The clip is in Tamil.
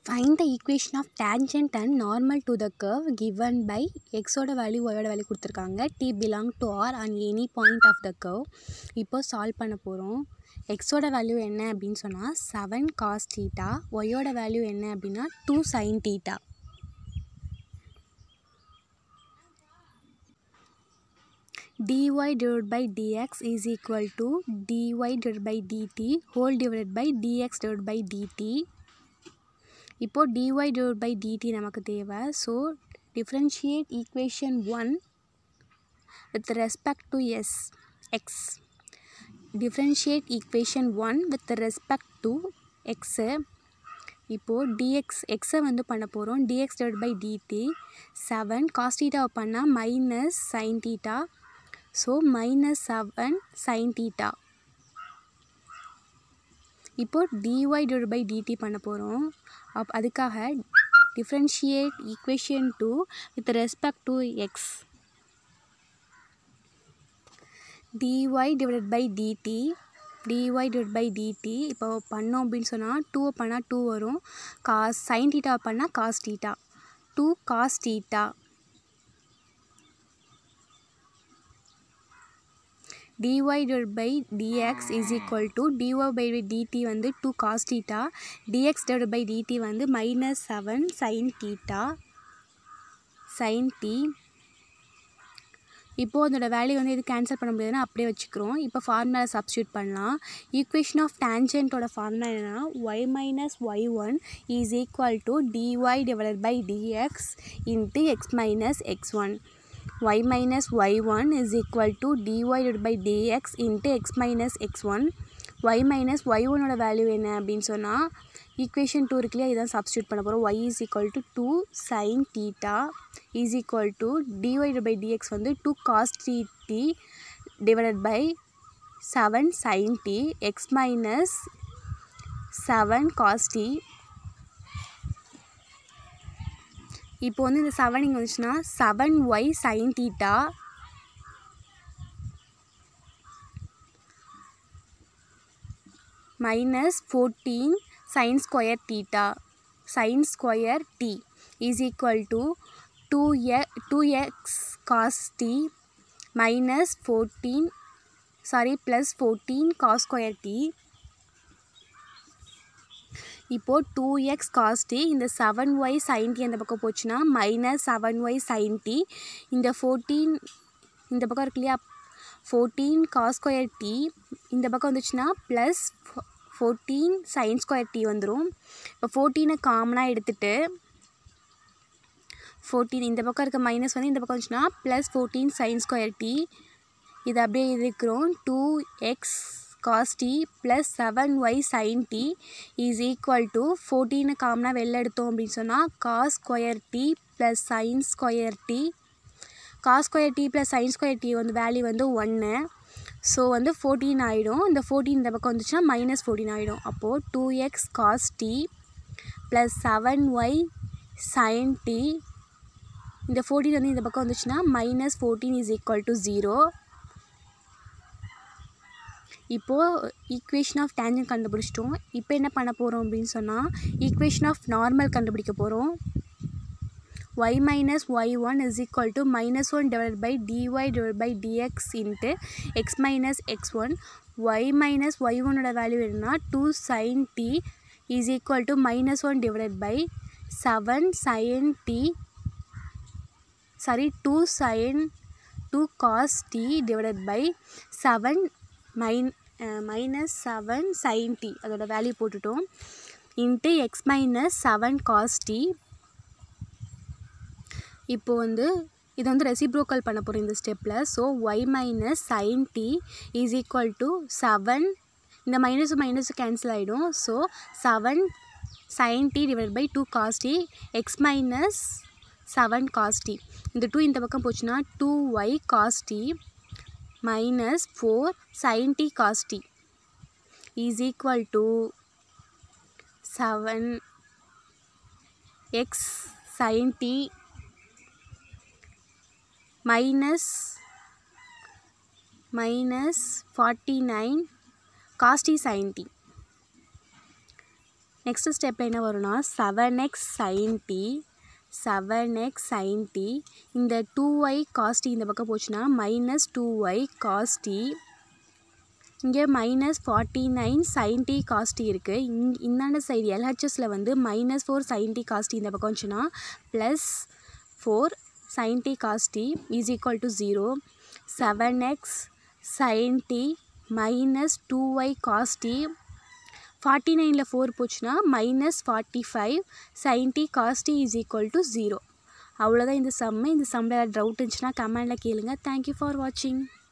Find the equation of tangent and normal to the curve given by x ஓட வேல்யூ y ஓட வேல்யூ கொடுத்துருக்காங்க t belong to r on any point of the curve இப்போ சால்வ் பண்ண போகிறோம் x ஓட வேல்யூ என்ன அப்படின்னு சொன்னால் செவன் காஸ் தீட்டா y ஓட வேல்யூ என்ன அப்படின்னா two sine theta dy divided by dx is equal to dy divided by dt whole divided by dx divided by dt இப்போ dy divided by dt நமக்கு தேவை so differentiate equation 1 with respect to s x differentiate equation 1 with respect to x இப்போது dx எக்ஸை வந்து பண்ண போகிறோம் dx divided by dt seven cos தீட்டாவை பண்ணால் minus sine theta so minus seven sine theta இப்போது dy divided by dt பண்ண போகிறோம் அப் அதுக்காக differentiate equation two with respect to x dy divided by dt dy divided by dt இப்போ பண்ணோம் அப்படின்னு சொன்னால் டூவை பண்ணால் டூ வரும் காஸ் சைன் தீட்டாவை பண்ணால் cos theta two cos theta dy divided by dx is equal to dy by dt வந்து 2 cos theta dx divided by dt வந்து minus 7 sin theta sin t இப்போது அதோட வேல்யூ வந்து இது கேன்சல் பண்ண முடியாதுன்னா அப்படியே வச்சுக்கிறோம் இப்போ ஃபார்முலா சப்ஸ்டியூட் பண்ணலாம் ஈக்குவேஷன் ஆஃப் டேஞ்சன்ட்டோட ஃபார்முலா என்னென்னா y minus y one is equal to dy divided by dx into x minus x one y minus y1 is equal to dy divided by dx into x minus x1 y minus y1 ஓட வேல்யூ என்ன அப்படின்னு சொன்னால் ஈக்குவேஷன் டூ இருக்குல்லையா இதான் சப்ஸ்டியூட் பண்ண போகிறோம் y is equal to 2 sin theta is equal to dy divided by dx வந்து 2 cos t divided by 7 sin t x minus 7 cos t இப்போ வந்து இந்த செவன் இங்கே வந்துச்சுன்னா seven y sine theta minus fourteen sine square theta sine square t is equal to two uh two x cos t minus fourteen sorry plus fourteen cos square t இப்போது டூ எக்ஸ் காஸ்டி இந்த செவன் ஒய் சைன்டி அந்த பக்கம் போச்சுன்னா மைனஸ் செவன் ஒய் சைன்டி இந்த ஃபோர்டீன் இந்த பக்கம் இருக்கு இல்லையா ஃபோர்டீன் காஸ் ஸ்கொயர் டி இந்த பக்கம் வந்துச்சுன்னா plus fourteen sine square t வந்துடும் இப்போ ஃபோர்டீனை காமனாக எடுத்துகிட்டு ஃபோர்டீன் இந்த பக்கம் இருக்க மைனஸ் வந்து இந்த பக்கம் வந்துச்சுன்னா plus fourteen sine square t இது அப்படியே இருக்கிறோம் two x cos t plus 7y sin t is equal to 14 காமனாக வெளில எடுத்தோம் அப்படின்னு சொன்னால் cos square t plus sin square t cos square t plus sin square t வந்து வேல்யூ வந்து ஒன்று ஸோ வந்து ஃபோர்டீன் ஆகிடும் இந்த ஃபோர்டீன் இந்த பக்கம் வந்துச்சுன்னா மைனஸ் ஃபோர்டீன் ஆகிடும் அப்போது two x cos t plus seven y sine t இந்த ஃபோர்டீன் வந்து இந்த பக்கம் வந்துச்சுன்னா minus fourteen is equal to zero இப்போது ஈக்குவேஷன் ஆஃப் டேஞ்சன் கண்டுபிடிச்சிட்டோம் இப்போ என்ன பண்ண போகிறோம் அப்படின்னு சொன்னால் ஈக்குவேஷன் ஆஃப் நார்மல் கண்டுபிடிக்க போகிறோம் y minus y one is equal to minus one divide by dy divide by dx into x minus x one y minus y ஒனோட வேல்யூ என்னன்னா two sine t is equal to minus one divide by seven sine t sorry two sine two cos t divided by seven min minus seven sine t அதோட வேல்யூ போட்டுட்டோம் into x minus seven cos t இப்போது வந்து இது வந்து ரெசிப்ரோக்கல் பண்ண போகிறோம் இந்த ஸ்டெப்பில் so y minus sine t is equal to seven இந்த மைனஸு மைனஸு கேன்சல் ஆகிடும் so seven sine t divide by two cos t x minus seven cos t இந்த டூ இந்த பக்கம் போச்சுன்னா two y cos t minus 4 sin t cos t is equal to 7 x sin t minus minus 49 cos t sin t next ஸ்டெப்பில் என்ன வரும்னா seven x sine t seven x sine t இந்த டூ ஒய் காஸ்டி இந்த பக்கம் போச்சுன்னா மைனஸ் டூ ஒய் காஸ்டி இங்கே minus forty nine sine t cos t இருக்குது இங் இந்தாண்ட சைடு எல்ஹெச்எஸில் வந்து minus four sine t cos t இந்த பக்கம் வந்துச்சுன்னா plus four sine t cos t is equal to zero seven x sine t minus two y cos t forty நைனில் ஃபோர் போச்சுன்னா minus forty five sine t cos t is equal to zero அவ்வளோதான் இந்த சம்மு இந்த சம்மில் ஏதாவது டவுட் இருந்துச்சுன்னா கமெண்டில் கேளுங்க தேங்க்யூ ஃபார் வாட்சிங்